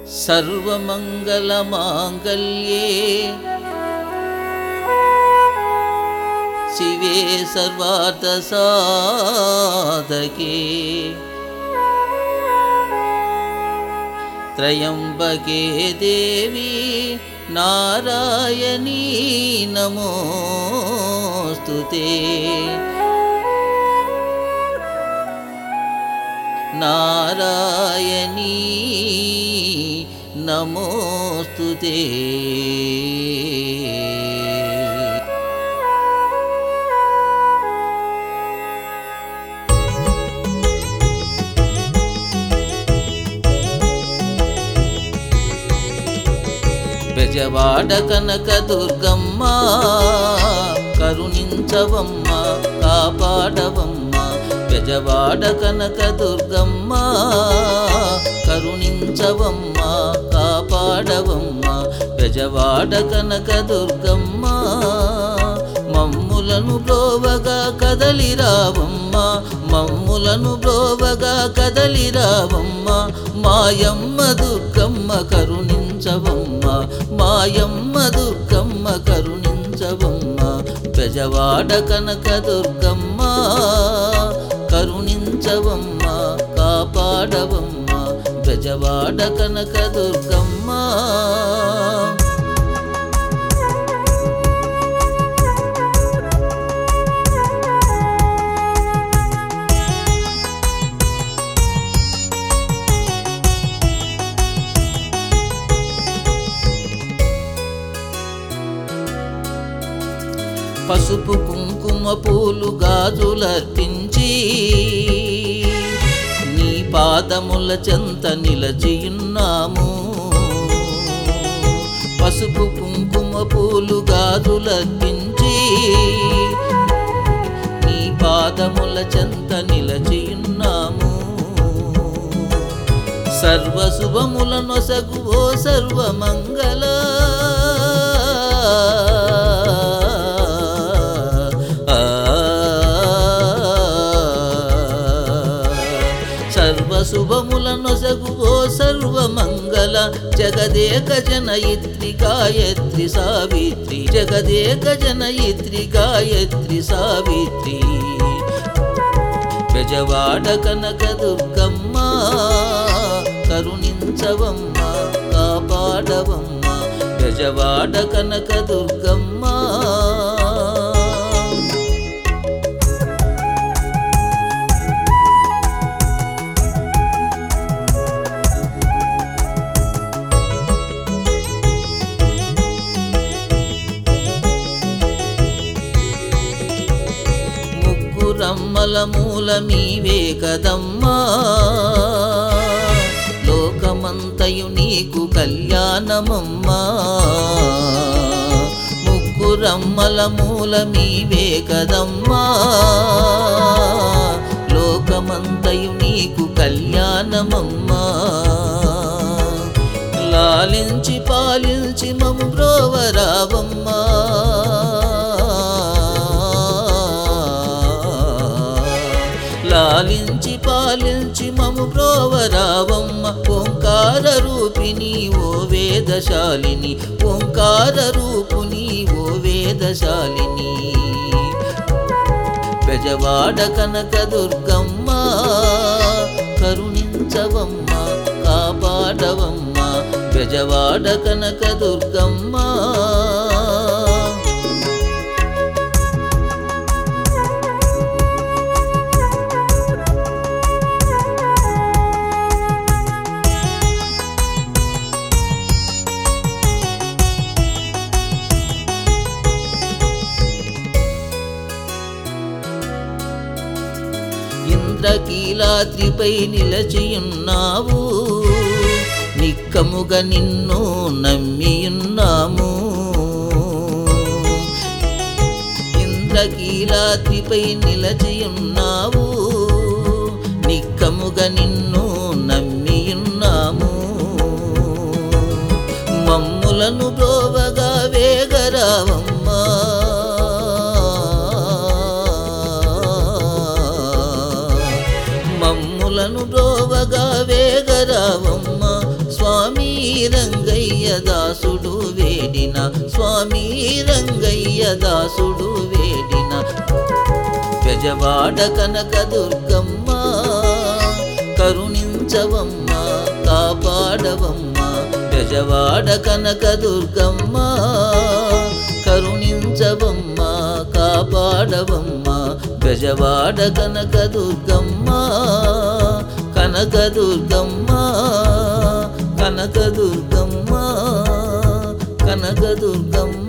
सर्वमङ्गलमाङ्गल्ये शिवे सर्वार्थसाधके त्रयम्बके देवी नारायणी नमोऽस्तु ते नारायणी नमोऽस्तु ते బెజవాడ కనక దుర్గమ్మ కరుణించవమ్మ కాపాడవమ్మ బెజవాడ కనక దుర్గమ్మ కరుణించవమ్మ కాపాడవమ్మ బెజవాడ కనక దుర్గమ్మ మమ్ములను బ్రోవగా కదలిరావమ్మ మమ్ములను బ్రోవగా కదలిరావమ్మ మాయమ్మ దుర్గమ్మ కరుణించవమ్మ మాయమ్మ దుర్గమ్మ కరుణించవమ్మ బెజవాడ కనక దుర్గమ్మ కరుణించవమ్మ కాపాడవమ్మ బెజవాడ కనక దుర్గమ్మ పసుపు కుంకుమ పూలు గాజులర్పించి నీ పాదముల చెంత నిలచియున్నాము పసుపు కుంకుమ పూలు గాజులర్పించి నీ పాదముల చెంత నిలచియున్నాము సర్వశుభముల నొసగు ఓ సర్వమంగళ సర్వశుభముల నొసగు ఓ సర్వమంగళ జగదేక జనయిత్రి గాయత్రి సావిత్రి జగదేక జనయిత్రి గాయత్రి సావిత్రి బెజవాడ కనక దుర్గమ్మ కరుణించవమ్మ కాపాడవమ్మ బెజవాడ కనక దుర్గమ్మ ముగ్గురమ్మల మూల మీవే కదమ్మా లోకమంతయు నీకు కళ్యాణమమ్మా ముగ్గురమ్మల మూల మీవే కదమ్మా లోకమంతయు నీకు కళ్యాణమమ్మా లాలించి పాలించి మము బ్రోవరావమ్మా లాలించి పాలించి మము బ్రోవరావమ్మ ఓంకార రూపిణి ఓ వేదశాలిని ఓంకార రూపుని ఓ వేదశాలిని బెజవాడ కనక దుర్గమ్మ కరుణించవమ్మ కాపాడవమ్మ బెజవాడ కనక దుర్గమ్మ ఇంద్రకీలాద్రిపై నిలచియున్నావు నిక్కముగా నిన్ను నమ్మియున్నాము ఇంద్రకీలాద్రిపై నిలచియున్నావు నిక్కముగా నిన్ను నమ్మియున్నాము మమ్ములను బ్రోవగా వేగరావమ్మా మమ్ములను బ్రోవగా వేగరావమ్మ స్వామి రంగయ్య దాసుడు వేడిన స్వామి రంగయ్య దాసుడు వేడిన పెజవాడ కనక దుర్గమ్మ కరుణించవమ్మ కాపాడవమ్మ పెజవాడ కనక దుర్గమ్మ కరుణించవమ్మ కాపాడవమ్మ బెజవాడ కనక దుర్గమ్మ కనక దుర్గమ్మ కనక దుర్గమ్మ కనక దుర్గమ్మ